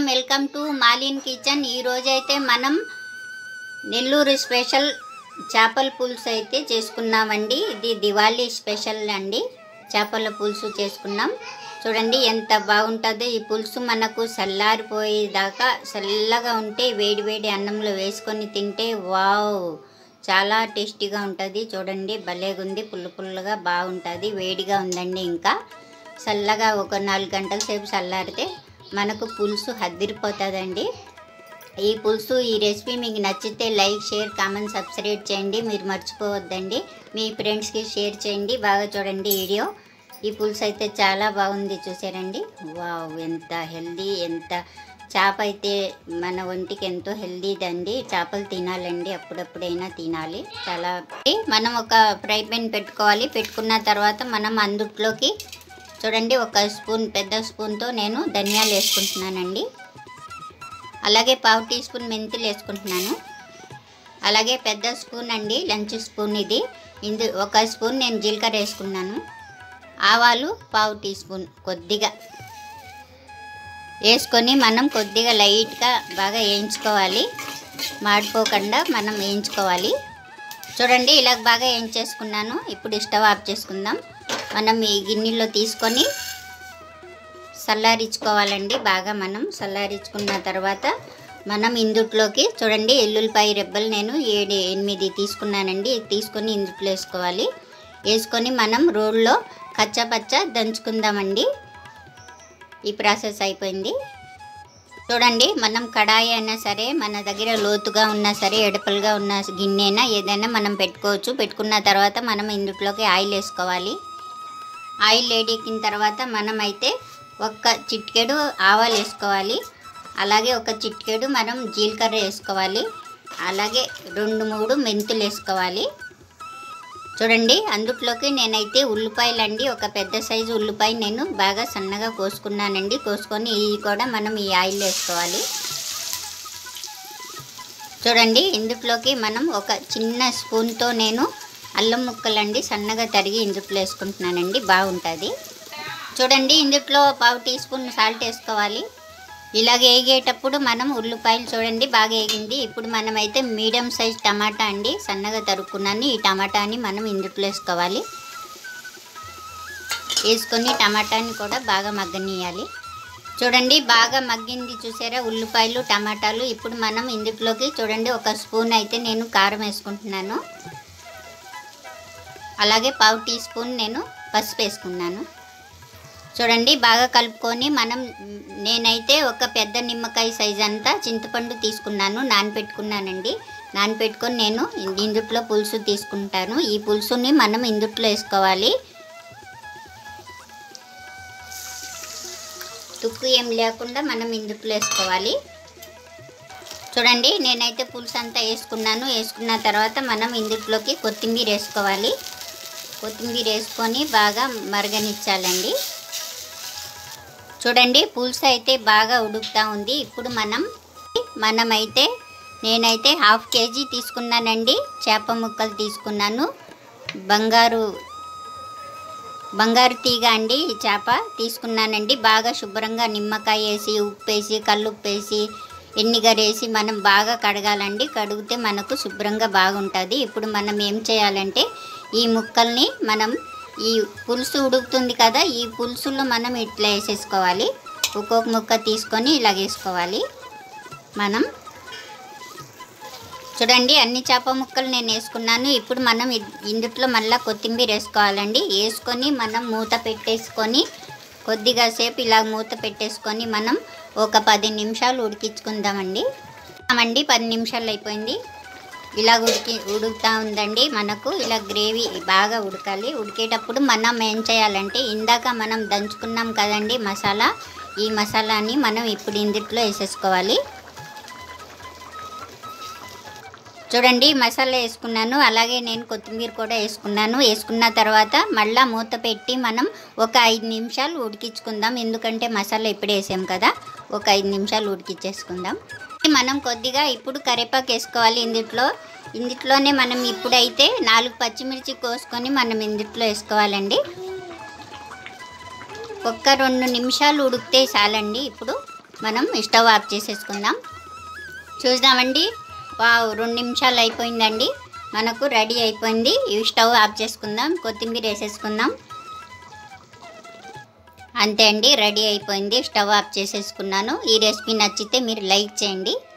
welcome to మాలిన్ kitchen ఈ రోజైతే మనం నెల్లూరు స్పెషల్ చేపల పులుసు అయితే చేసుకున్నామండి ఇది దివాళీ స్పెషల్ అండి చేపల పులుసు చేసుకున్నాం చూడండి ఎంత బాగుంటుందో ఈ పులుసు మనకు చల్లారిపోయేదాకా చల్లగా ఉంటే వేడి వేడి అన్నంలో వేసుకొని తింటే వావ్ చాలా టేస్టీగా ఉంటుంది చూడండి భలేగుంది పుల్ల పుల్లగా బాగుంటుంది వేడిగా ఉందండి ఇంకా చల్లగా ఒక నాలుగు గంటల సేపు చల్లారితే మనకు పులుసు హద్దిరిపోతుందండి ఈ పులుసు ఈ రెసిపీ మీకు నచ్చితే లైక్ షేర్ కామెంట్ సబ్స్క్రైబ్ చేయండి మీరు మర్చిపోవద్దండి మీ ఫ్రెండ్స్కి షేర్ చేయండి బాగా చూడండి వీడియో ఈ పులుసు అయితే చాలా బాగుంది చూసారండి వావ్ ఎంత హెల్దీ ఎంత చేప అయితే మన ఒంటికి ఎంతో హెల్దీదండి చేపలు తినాలండి అప్పుడప్పుడైనా తినాలి చాలా మనం ఒక ఫ్రై పాన్ పెట్టుకోవాలి పెట్టుకున్న తర్వాత మనం అందుట్లోకి చూడండి ఒక స్పూన్ పెద్ద స్పూన్తో నేను ధనియాలు వేసుకుంటున్నానండి అలాగే పావు టీ స్పూన్ మెంతులు వేసుకుంటున్నాను అలాగే పెద్ద స్పూన్ అండి లంచ్ స్పూన్ ఇది ఇందు ఒక స్పూన్ నేను జీలకర్ర వేసుకున్నాను ఆవాలు పావు టీ స్పూన్ కొద్దిగా వేసుకొని మనం కొద్దిగా లైట్గా బాగా వేయించుకోవాలి మాడిపోకుండా మనం వేయించుకోవాలి చూడండి ఇలా బాగా వేయించేసుకున్నాను ఇప్పుడు స్టవ్ ఆఫ్ చేసుకుందాం మనం ఈ గిన్నెలో తీసుకొని చల్లారించుకోవాలండి బాగా మనం చల్లారించుకున్న తర్వాత మనం ఇందుట్లోకి చూడండి ఎల్లుల్లిపాయ రెబ్బలు నేను ఏడు ఎనిమిది తీసుకున్నానండి తీసుకొని ఇందుట్లో వేసుకోవాలి వేసుకొని మనం రోడ్లో కచ్చపచ్చ దంచుకుందామండి ఈ ప్రాసెస్ అయిపోయింది చూడండి మనం కడాయి అయినా సరే మన దగ్గర లోతుగా ఉన్నా సరే ఎడపలుగా ఉన్న గిన్నె అయినా ఏదైనా మనం పెట్టుకోవచ్చు పెట్టుకున్న తర్వాత మనం ఇందుట్లోకి ఆయిల్ వేసుకోవాలి ఆయిల్ వేడెక్కిన తర్వాత మనం అయితే ఒక్క చిటికెడు ఆవాలు వేసుకోవాలి అలాగే ఒక చిటికెడు మనం జీలకర్ర వేసుకోవాలి అలాగే రెండు మూడు మెంతులు వేసుకోవాలి చూడండి అందుట్లోకి నేనైతే ఉల్లిపాయలు అండి ఒక పెద్ద సైజు ఉల్లిపాయ నేను బాగా సన్నగా కోసుకున్నానండి కోసుకొని ఇవి కూడా మనం ఈ ఆయిల్ వేసుకోవాలి చూడండి ఇందుట్లోకి మనం ఒక చిన్న స్పూన్తో నేను అల్లం ముక్కలండి సన్నగా తరిగి ఇందుట్లో వేసుకుంటున్నానండి బాగుంటుంది చూడండి ఇందుట్లో పావు టీ స్పూన్ సాల్ట్ వేసుకోవాలి ఇలాగ వేగేటప్పుడు మనం ఉల్లిపాయలు చూడండి బాగా వేగింది ఇప్పుడు మనమైతే మీడియం సైజ్ టమాటా అండి సన్నగా తరుక్కున్నాను ఈ టమాటాని మనం ఇందుట్లో వేసుకోవాలి వేసుకొని టమాటాని కూడా బాగా మగ్గనియాలి చూడండి బాగా మగ్గింది చూసారా ఉల్లిపాయలు టమాటాలు ఇప్పుడు మనం ఇందులోకి చూడండి ఒక స్పూన్ అయితే నేను కారం వేసుకుంటున్నాను అలాగే పావు టీ స్పూన్ నేను పసుపు వేసుకున్నాను చూడండి బాగా కలుపుకొని మనం నేనైతే ఒక పెద్ద నిమ్మకాయ సైజ్ అంతా చింతపండు తీసుకున్నాను నానపెట్టుకున్నానండి నానపెట్టుకొని నేను ఇందుట్లో పులుసు తీసుకుంటాను ఈ పులుసుని మనం ఇందుట్లో వేసుకోవాలి తుక్కు ఏం లేకుండా మనం ఇందుట్లో వేసుకోవాలి చూడండి నేనైతే పులుసు అంతా వేసుకున్నాను వేసుకున్న తర్వాత మనం ఇందుట్లోకి కొత్తిమీర వేసుకోవాలి కొత్తిమీర వేసుకొని బాగా మరగనిచ్చాలండి చూడండి పులుసు అయితే బాగా ఉడుకుతూ ఉంది ఇప్పుడు మనం మనమైతే నేనైతే హాఫ్ కేజీ తీసుకున్నానండి చేప ముక్కలు తీసుకున్నాను బంగారు బంగారు తీగ అండి ఈ చేప తీసుకున్నానండి బాగా శుభ్రంగా నిమ్మకాయ వేసి ఉప్పు వేసి కల్లుప్పు వేసి ఎన్నిగరేసి మనం బాగా కడగాలండి కడిగితే మనకు శుభ్రంగా బాగుంటుంది ఇప్పుడు మనం ఏం చేయాలంటే ఈ ముక్కల్ని మనం ఈ పులుసు ఉడుకుతుంది కదా ఈ పులుసులో మనం ఇట్లా వేసేసుకోవాలి ఒక్కొక్క ముక్క తీసుకొని ఇలా వేసుకోవాలి మనం చూడండి అన్ని చేప ముక్కలు నేను వేసుకున్నాను ఇప్పుడు మనం ఇందుట్లో మళ్ళీ కొత్తిమీర వేసుకోవాలండి వేసుకొని మనం మూత పెట్టేసుకొని కొద్దిగా సేపు ఇలా మూత పెట్టేసుకొని మనం ఒక పది నిమిషాలు ఉడికించుకుందామండి అండి పది నిమిషాలు అయిపోయింది ఇలా ఉడికి ఉడుకుతూ ఉందండి మనకు ఇలా గ్రేవీ బాగా ఉడకాలి ఉడికేటప్పుడు మనం ఏం చేయాలంటే ఇందాక మనం దంచుకున్నాం కదండి మసాలా ఈ మసాలాని మనం ఇప్పుడు ఇందుట్లో వేసేసుకోవాలి చూడండి మసాలా వేసుకున్నాను అలాగే నేను కొత్తిమీర కూడా వేసుకున్నాను వేసుకున్న తర్వాత మళ్ళీ మూత పెట్టి మనం ఒక ఐదు నిమిషాలు ఉడికించుకుందాం ఎందుకంటే మసాలా ఇప్పుడు వేసాం కదా ఒక ఐదు నిమిషాలు ఉడికించేసుకుందాం మనం కొద్దిగా ఇప్పుడు కరివేపాకు వేసుకోవాలి ఇందుట్లో ఇందుట్లోనే మనం ఇప్పుడైతే నాలుగు పచ్చిమిర్చి కోసుకొని మనం ఇందుట్లో వేసుకోవాలండి ఒక్క రెండు నిమిషాలు ఉడికితే చాలండి ఇప్పుడు మనం స్టవ్ ఆఫ్ చేసేసుకుందాం చూద్దామండి వావ్ రెండు నిమిషాలు అయిపోయిందండి మనకు రెడీ అయిపోయింది ఈ స్టవ్ ఆఫ్ చేసుకుందాం కొత్తిమీర వేసేసుకుందాం అంతే అండి రెడీ అయిపోయింది స్టవ్ ఆఫ్ చేసేసుకున్నాను ఈ రెసిపీ నచ్చితే మీరు లైక్ చేయండి